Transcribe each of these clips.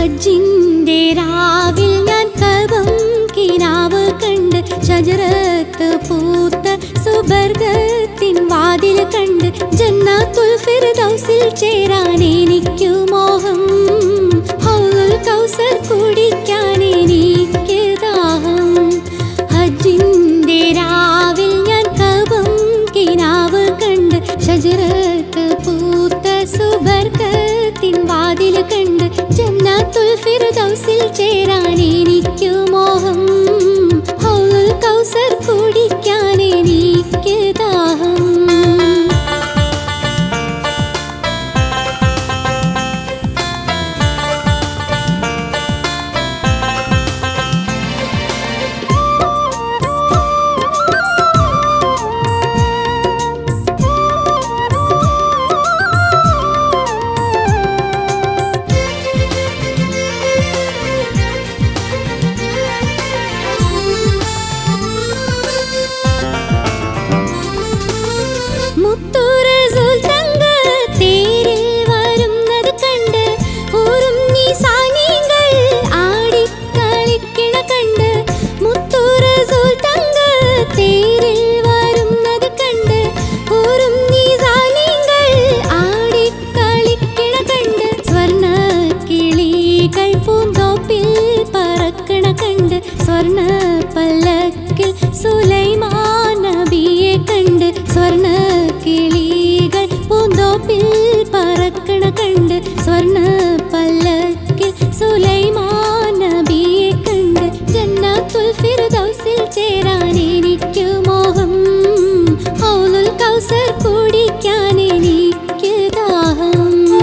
ഹജ്ജിന്റെ രാവിൽ ഞാൻ കബം കിനാവ് കണ്ട് ഷജറത്ത് പൂത്ത സുബർഗത്തിൻ വാതിൽ കണ്ട് ജന്നാത്തുൽ ഫിർദൗസിൽ ചേരാൻ എനിക്കു മോഹം ഹൗലുൽ കൗസർ കുടിക്കാൻ എനിക്ക് ദാഹം ഹജ്ജിന്റെ രാവിൽ ഞാൻ കബം കിനാവ് കണ്ട് ഷജറത്ത് പൂത്ത സുബർഗത്തിൻ വാതിൽ കണ്ട് ജന്നാത്തുൽ ഫിർദൗസിൽ ചേരാൻ എനിക്കു മോഹം ഹൗലുൽ കൗസർ കുടിക്കാൻ എനിക്ക് ദാഹം മുത്തുറസുൽ തങ്ക തേരിൽ വരുന്നത് കണ്ട് ഊറും നീ സാനികൾ ആടിക്കളിക്കണ കണ്ട് മുത്തുറസുൽ തങ്ക തേരിൽ വരുന്നത് കണ്ട് ഊറും നീ സാനികൾ ആടിക്കളിക്കണ കണ്ട് സ്വർണ്ണ കിളികൾ പൂന്തോപ്പിൽ പറക്കണ കണ്ട് സ്വർണ്ണ പല്ലക്കിൽ സുലൈമാൻ നബിയെ കണ്ട് സ്വർണ്ണ കിളികൾ പൂന്തോപ്പിൽ പറക്കണ കണ്ട് സ്വർണ്ണ പല്ലക്കിൽ സുലൈമാൻ നബിയെ കണ്ട് ജന്നാത്തുൽ ഫിർദൗസിൽ ചേരാൻ എനിക്ക് മോഹം ഹൗലുൽ കൗസർ കുടിക്കാൻ എനിക്ക് ദാഹം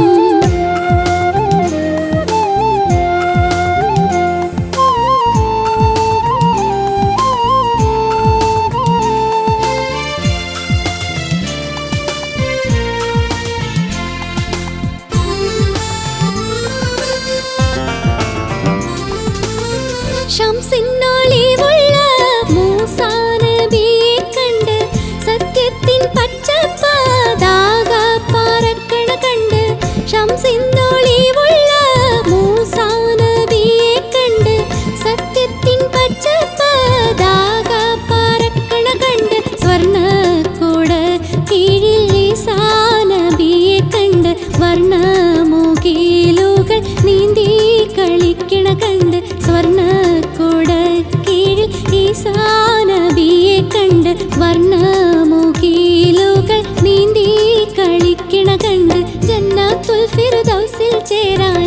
ശംസിന്നൊളിവുള്ള മൂസാ നബിയെ കണ്ട് സത്യത്തിൻ പച്ചപ്പതാക പറക്കണ കണ്ട് ശംസിന്നൊളിവുള്ള മൂസാ നബിയെ കണ്ട് സത്യത്തിൻ പച്ചപ്പതാക പറക്കണ കണ്ട് സ്വർണ്ണ കൂട കീഴിൽ ഈസാ നബിയെ കണ്ട് വർണ്ണമുഖിലുകൾ നീന്തി കളിക്കണ കണ്ട് സ്വർണ്ണ കൂട കീഴിൽ ഈസാ നബിയെ കണ്ട് വർണ്ണമുഖിലുകൾ നീന്തി കളിക്കണ കണ്ട് ജന്നാത്തുൽ ഫിർദൗസിൽ ചേരാൻ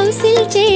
ഫിർദൗസിൽ ചേ